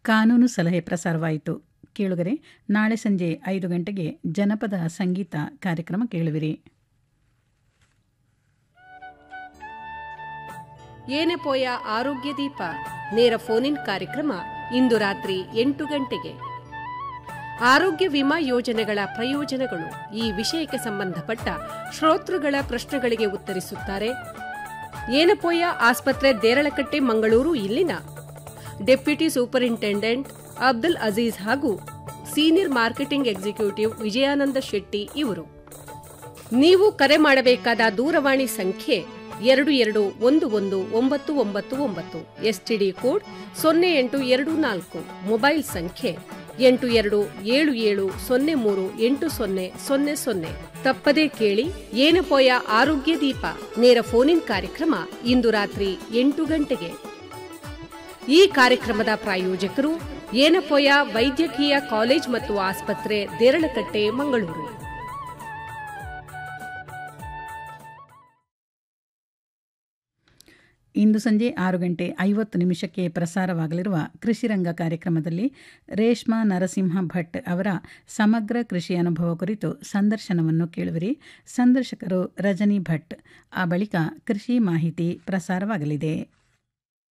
ಕಾನೂನು ಸಲಹೆ ಪ್ರಸಾರವಾಯಿತು ಕೇಳುಗರೆ ನಾಳೆ ಸಂಜೆ ಐದು ಗಂಟೆಗೆ ಜನಪದ ಸಂಗೀತ ಕಾರ್ಯಕ್ರಮ ಕೇಳುವಿರಿ ಏನೆ ಪೋಯ ಆರೋಗ್ಯ ದೀಪ ನೇರ ಫೋನಿನ್ ಕಾರ್ಯಕ್ರಮ ಇಂದು ರಾತ್ರಿ ಎಂಟು ಗಂಟೆಗೆ ಆರೋಗ್ಯ ವಿಮಾ ಯೋಜನೆಗಳ ಪ್ರಯೋಜನಗಳು ಈ ವಿಷಯಕ್ಕೆ ಸಂಬಂಧಪಟ್ಟ ಶ್ರೋತೃಗಳ ಪ್ರಶ್ನೆಗಳಿಗೆ ಉತ್ತರಿಸುತ್ತಾರೆ ಏನಪೋಯ ಆಸ್ಪತ್ರೆ ದೇರಳಕಟ್ಟೆ ಮಂಗಳೂರು ಇಲ್ಲಿನ ಡೆಪ್ಯೂಟಿ ಸೂಪರಿಂಟೆಂಡೆಂಟ್ ಅಬ್ದುಲ್ ಅಜೀಜ್ ಹಾಗೂ senior marketing executive Vijayananda Shetty ಇವರು ನೀವು ಕರೆ ಮಾಡಬೇಕಾದ ದೂರವಾಣಿ ಸಂಖ್ಯೆ ಎರಡು ಎರಡು ಒಂದು ಒಂದು ಒಂಬತ್ತು ಒಂಬತ್ತು ಒಂಬತ್ತು ಎಸ್ಟಿಡಿ ಕೋಡ್ ಸೊನ್ನೆ ಎಂಟು ಎರಡು ನಾಲ್ಕು ಮೊಬೈಲ್ ಸಂಖ್ಯೆ ಎಂಟು ಎರಡು ಏಳು ಏಳು ಸೊನ್ನೆ ಮೂರು ಎಂಟು ಸೊನ್ನೆ ಸೊನ್ನೆ ಸೊನ್ನೆ ತಪ್ಪದೇ ಕೇಳಿ ಏನಪೋಯ ಆರೋಗ್ಯ ದೀಪ ನೇರ ಫೋನಿನ್ ಕಾರ್ಯಕ್ರಮ ಇಂದು ರಾತ್ರಿ ಎಂಟು ಗಂಟೆಗೆ ಈ ಕಾರ್ಯಕ್ರಮದ ಪ್ರಾಯೋಜಕರು ಏನಪೋಯ ವೈದ್ಯಕೀಯ ಕಾಲೇಜ್ ಮತ್ತು ಆಸ್ಪತ್ರೆ ದೇರಳಕಟ್ಟೆ ಮಂಗಳೂರು ಇಂದು ಸಂಜೆ ಆರು ಗಂಟೆ ಐವತ್ತು ನಿಮಿಷಕ್ಕೆ ಪ್ರಸಾರವಾಗಲಿರುವ ಕೃಷಿರಂಗ ಕಾರ್ಯಕ್ರಮದಲ್ಲಿ ರೇಷ್ಮಾ ನರಸಿಂಹ ಭಟ್ ಅವರ ಸಮಗ್ರ ಕೃಷಿ ಅನುಭವ ಕುರಿತು ಸಂದರ್ಶನವನ್ನು ಕೇಳುವಿರಿ ಸಂದರ್ಶಕರು ರಜನಿ ಭಟ್ ಆ ಬಳಿಕ ಕೃಷಿ ಮಾಹಿತಿ ಪ್ರಸಾರವಾಗಲಿದೆ